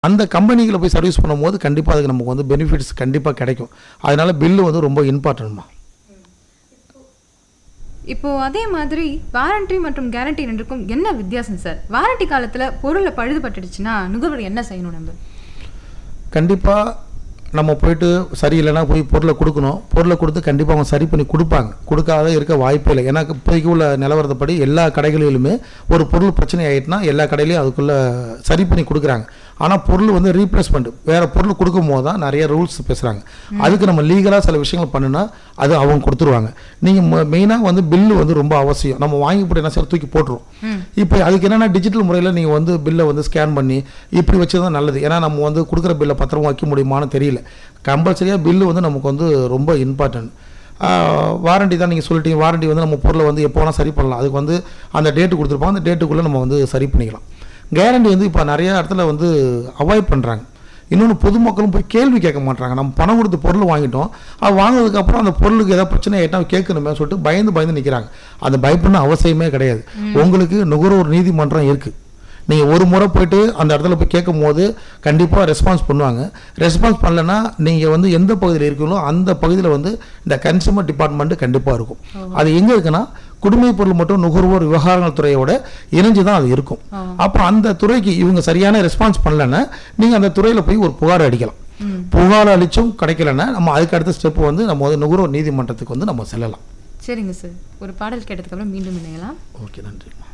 அந்த கம்பெனிகளை போய் சர்வீஸ் பண்ணும்போது கண்டிப்பாக அதுக்கு நமக்கு வந்து பெனிஃபிட்ஸ் கண்டிப்பாக கிடைக்கும் அதனால பில்லு வந்து ரொம்ப இம்பார்ட்டன்ட்மா இப்போ அதே மாதிரி வாரண்டி மற்றும் கேரண்டி ரெண்டுக்கும் என்ன வித்தியாசம் சார் வாரண்டி காலத்துல பொருளை பழுதுபட்டுடுச்சுன்னா நுகர்வோர் என்ன செய்யணும் நம்ம கண்டிப்பாக நம்ம போயிட்டு சரியில்லைன்னா போய் பொருளை கொடுக்கணும் பொருளை கொடுத்து கண்டிப்பாக அவங்க சரி பண்ணி கொடுப்பாங்க கொடுக்காத இருக்க வாய்ப்பே இல்லை ஏன்னா இப்போதைக்கு உள்ள நிலவரத்தைப்படி எல்லா கடைகளிலுமே ஒரு பொருள் பிரச்சனை ஆகிட்டுனா எல்லா கடையிலையும் அதுக்குள்ளே சரி பண்ணி கொடுக்குறாங்க ஆனால் பொருள் வந்து ரீப்ளேஸ்மெண்ட் வேறு பொருள் கொடுக்கும் போது தான் நிறைய ரூல்ஸ் பேசுகிறாங்க அதுக்கு நம்ம லீகலாக சில விஷயங்கள் பண்ணுனா அது அவங்க கொடுத்துருவாங்க நீங்கள் மெயினாக வந்து பில்லு வந்து ரொம்ப அவசியம் நம்ம வாங்கி போட்டு என்ன செய்ய தூக்கி போட்டுருவோம் இப்போ அதுக்கு என்னென்னா டிஜிட்டல் முறையில் நீங்கள் வந்து பில்லை வந்து ஸ்கேன் பண்ணி இப்படி வச்சு தான் நல்லது ஏன்னா நம்ம வந்து கொடுக்குற பில்லை பத்திரமா வைக்க முடியுமான்னு தெரியல கம்பல்சரியாக பில்லு வந்து நமக்கு வந்து ரொம்ப இம்பார்ட்டன்ட் வாரண்டி தான் நீங்கள் சொல்லிட்டீங்க வாரண்டி வந்து நம்ம பொருளை வந்து எப்போ வேணால் சரி பண்ணலாம் அதுக்கு வந்து அந்த டேட்டு கொடுத்துருப்பாங்க அந்த டேட்டுக்குள்ளே நம்ம வந்து சரி பண்ணிக்கலாம் கேரண்டி வந்து இப்போ நிறைய இடத்துல வந்து அவாய்ட் பண்ணுறாங்க இன்னொன்று பொதுமக்களும் போய் கேள்வி கேட்க மாட்டாங்க நம்ம பணம் கொடுத்து பொருள் வாங்கிட்டோம் அது வாங்கினதுக்கப்புறம் அந்த பொருளுக்கு ஏதாவது பிரச்சனை ஆகிட்டா கேட்கணுமே சொல்லிட்டு பயந்து பயந்து நிற்கிறாங்க அந்த பயப்படணும் அவசியமே கிடையாது உங்களுக்கு நுகர்வோர் நீதிமன்றம் இருக்குது நீங்கள் ஒரு முறை போயிட்டு அந்த இடத்துல போய் கேட்கும் போது கண்டிப்பாக ரெஸ்பான்ஸ் பண்ணுவாங்க ரெஸ்பான்ஸ் பண்ணலைன்னா நீங்கள் வந்து எந்த பகுதியில் இருக்கீங்களோ அந்த பகுதியில் வந்து இந்த கன்சூமர் டிபார்ட்மெண்ட்டு கண்டிப்பாக இருக்கும் அது எங்கே இருக்குன்னா குடிமைப் பொருள் மற்றும் நுகர்வோர் விவகாரங்கள் துறையோட இணைஞ்சு தான் அது இருக்கும் அப்போ அந்த துறைக்கு இவங்க சரியான ரெஸ்பான்ஸ் பண்ணலைன்னா நீங்கள் அந்த துறையில் போய் ஒரு புகார் அடிக்கலாம் புகார் அளிச்சும் கிடைக்கலன்னா நம்ம அதுக்கு அடுத்த ஸ்டெப் வந்து நம்ம வந்து நுகர்வோர் நீதிமன்றத்துக்கு வந்து நம்ம செல்லலாம் சரிங்க சார் ஒரு பாடல் கேட்டதுக்கு அப்புறம் மீண்டும் இணையலாம் ஓகே நன்றி